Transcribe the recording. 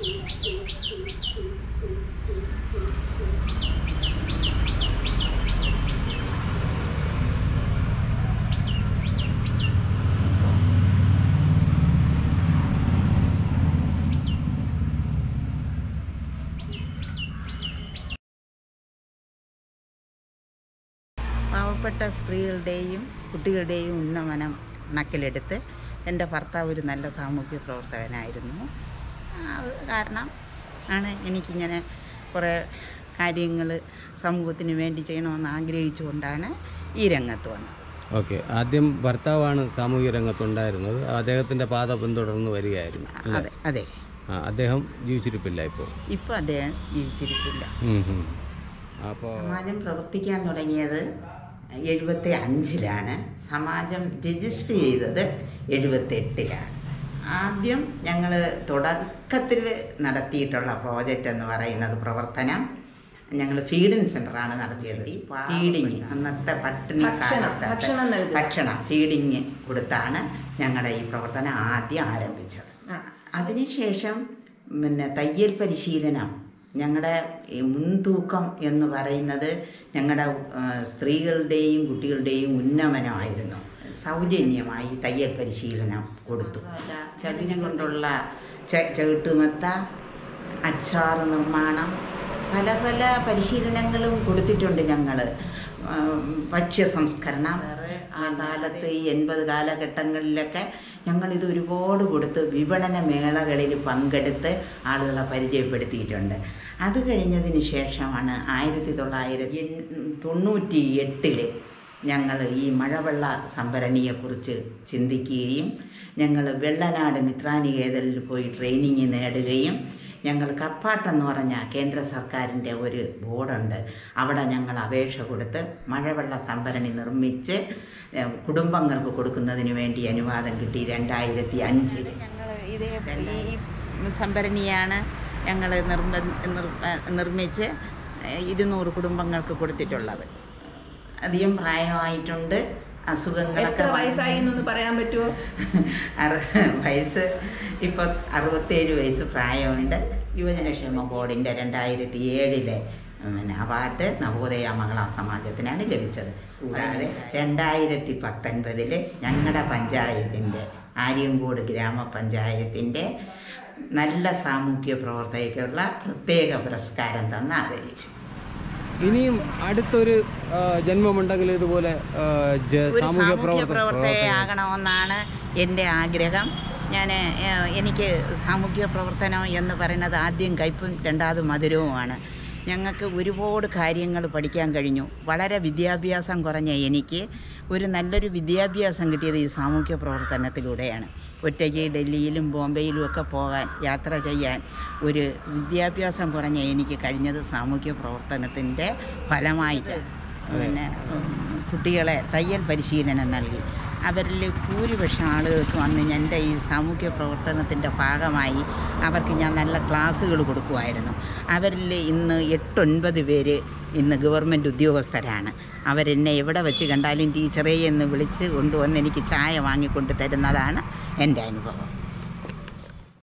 പാവപ്പെട്ട സ്ത്രീകളുടെയും കുട്ടികളുടെയും ഉന്നമനം കണക്കിലെടുത്ത് എൻ്റെ ഭർത്താവ് ഒരു നല്ല സാമൂഹ്യ പ്രവർത്തകനായിരുന്നു അത് കാരണം ആണ് എനിക്കിങ്ങനെ കുറേ കാര്യങ്ങൾ സമൂഹത്തിന് വേണ്ടി ചെയ്യണമെന്ന് ആഗ്രഹിച്ചുകൊണ്ടാണ് ഈ രംഗത്ത് വന്നത് ഓക്കെ ആദ്യം ഭർത്താവാണ് സാമൂഹിക രംഗത്തുണ്ടായിരുന്നത് അദ്ദേഹത്തിൻ്റെ പാത പിന്തുടർന്ന് വരികയായിരുന്നു അല്ലേ? അതെ അതെ ആ, അദ്ദേഹം ജീവിച്ചിരിപ്പില്ല ഇപ്പോൾ ഇപ്പോൾ അദ്ദേഹം ജീവിച്ചിരിപ്പില്ല അപ്പോൾ സമാജം പ്രവർത്തിക്കാൻ തുടങ്ങിയത് എഴുപത്തി അഞ്ചിലാണ് സമാജം രജിസ്റ്റർ ചെയ്തത് എഴുപത്തെട്ടിലാണ് ആദ്യം ഞങ്ങൾ തുടക്കത്തിൽ നടത്തിയിട്ടുള്ള പ്രോജക്റ്റ് എന്ന് പറയുന്നത് പ്രവർത്തനം ഞങ്ങൾ ഫീഡിങ് സെൻ്ററാണ് നടത്തിയത് ഈ ഫീഡിങ് അന്നത്തെ പട്ടിണി ഭക്ഷണം, കാലത്ത് ഭക്ഷണം നൽകുക. ഭക്ഷണം ഫീഡിങ് കൊടുത്താണ് ഞങ്ങളുടെ ഈ പ്രവർത്തനം ആദ്യം ആരംഭിച്ചത് ആ. അതിനുശേഷം പിന്നെ തയ്യൽ പരിശീലനം ഞങ്ങളുടെ ഈ മുൻതൂക്കം എന്ന് പറയുന്നത് ഞങ്ങളുടെ ആ, സ്ത്രീകളുടെയും കുട്ടികളുടെയും ഉന്നമനമായിരുന്നു സൗജന്യമായി തയ്യൽ പരിശീലനം കൊടുത്തു ചകിരി കൊണ്ടുള്ള ച- ചവിട്ടുമെത്ത അച്ചാർ നിർമ്മാണം പല പല പരിശീലനങ്ങളും കൊടുത്തിട്ടുണ്ട് ഞങ്ങൾ ഭക്ഷ്യ സംസ്കരണം വേറെ ആ കാലത്ത് ഈ എൺപത് കാലഘട്ടങ്ങളിലൊക്കെ ഞങ്ങളിത് ഒരുപാട് കൊടുത്ത് വിപണന മേളകളിൽ പങ്കെടുത്ത് ആളുകളെ പരിചയപ്പെടുത്തിയിട്ടുണ്ട് അത് കഴിഞ്ഞതിന് ശേഷമാണ് ആയിരത്തി തൊള്ളായിരത്തി തൊണ്ണൂറ്റി എട്ടില് ഞങ്ങൾ ഈ മഴവെള്ള സംഭരണിയെക്കുറിച്ച് ചിന്തിക്കുകയും ഞങ്ങൾ വെള്ളനാട് മിത്രാനികേതനിൽ പോയി ട്രെയിനിങ് നേടുകയും ഞങ്ങൾ കപ്പാട്ടെന്ന് പറഞ്ഞ കേന്ദ്ര സർക്കാരിൻ്റെ ഒരു ബോർഡുണ്ട് അവിടെ ഞങ്ങൾ അപേക്ഷ കൊടുത്ത് മഴവെള്ള സംഭരണി നിർമ്മിച്ച് ഏഹ്, കുടുംബങ്ങൾക്ക് കൊടുക്കുന്നതിന് വേണ്ടി അനുവാദം കിട്ടി രണ്ടായിരത്തി അഞ്ചിൽ ഞങ്ങൾ ഇതേ ഈ സംഭരണിയാണ് ഞങ്ങൾ നിർമ്മ നിർമ്മിച്ച് ഇരുന്നൂറ് കുടുംബങ്ങൾക്ക് കൊടുത്തിട്ടുള്ളത് അധികം പ്രായമായിട്ടുണ്ട് അസുഖങ്ങളൊക്കെ എത്ര വയസ്സായി എന്നൊന്ന് പറയാൻ പറ്റുമോ അറു- വയസ്സ് ഇപ്പോൾ അറുപത്തേഴ് വയസ്സ് പ്രായമുണ്ട് യുവജനക്ഷേമ ബോർഡിൻ്റെ രണ്ടായിരത്തി ഏഴിലെ പിന്നെ അവാർഡ് നവോദയ മഹിളാ സമാജത്തിനാണ് ലഭിച്ചത് കൂടാതെ രണ്ടായിരത്തി പത്തൊൻപതില് ഞങ്ങളുടെ പഞ്ചായത്തിൻ്റെ ആര്യങ്കോട് ഗ്രാമപഞ്ചായത്തിൻ്റെ നല്ല സാമൂഹ്യ പ്രവർത്തകയ്ക്കുള്ള പ്രത്യേക പുരസ്കാരം തന്ന് ആദരിച്ചു ഇനിയും അടുത്തൊരു ആ, ജന്മമുണ്ടെങ്കിൽ ഇതുപോലെ ആ, ജ- ഒരു സാമൂഹ്യ സാമൂഹ്യ പ്രവർത്തക പ്രവർത്തകയാകണമെന്നാണ് എൻ്റെ ആഗ്രഹം ഞാൻ എനിക്ക് സാമൂഹ്യ പ്രവർത്തനം എന്ന് പറയുന്നത് ആദ്യം കയ്പും രണ്ടാമത് മധുരവുമാണ് ഞങ്ങൾക്ക് ഒരുപാട് കാര്യങ്ങൾ പഠിക്കാൻ കഴിഞ്ഞു വളരെ വിദ്യാഭ്യാസം കുറഞ്ഞ എനിക്ക് ഒരു നല്ലൊരു വിദ്യാഭ്യാസം കിട്ടിയത് ഈ സാമൂഹ്യ പ്രവർത്തനത്തിലൂടെയാണ് ഒറ്റയ്ക്ക് ഡൽഹിയിലും ബോംബെയിലും ഒക്കെ പോകാൻ യാത്ര ചെയ്യാൻ ഒരു വിദ്യാഭ്യാസം കുറഞ്ഞ എനിക്ക് കഴിഞ്ഞത് സാമൂഹ്യ പ്രവർത്തനത്തിൻ്റെ ഫലമായിട്ട് പിന്നെ ഉം, കുട്ടികളെ തയ്യൽ പരിശീലനം നൽകി അവരിൽ ഭൂരിപക്ഷം ആളുകൾക്ക് വന്ന് എൻ്റെ ഈ സാമൂഹ്യ പ്രവർത്തനത്തിൻ്റെ ഭാഗമായി അവർക്ക് ഞാൻ നല്ല ക്ലാസ്സുകൾ കൊടുക്കുമായിരുന്നു അവരിൽ ഇന്ന് എട്ടൊൻപത് പേര് ഇന്ന് ഗവൺമെൻറ് ഉദ്യോഗസ്ഥരാണ് അവരെന്നെ എവിടെ വെച്ച് കണ്ടാലും ടീച്ചറേ എന്ന് വിളിച്ച് കൊണ്ടുവന്ന് എനിക്ക് ചായ വാങ്ങിക്കൊണ്ട് തരുന്നതാണ് എൻ്റെ അനുഭവം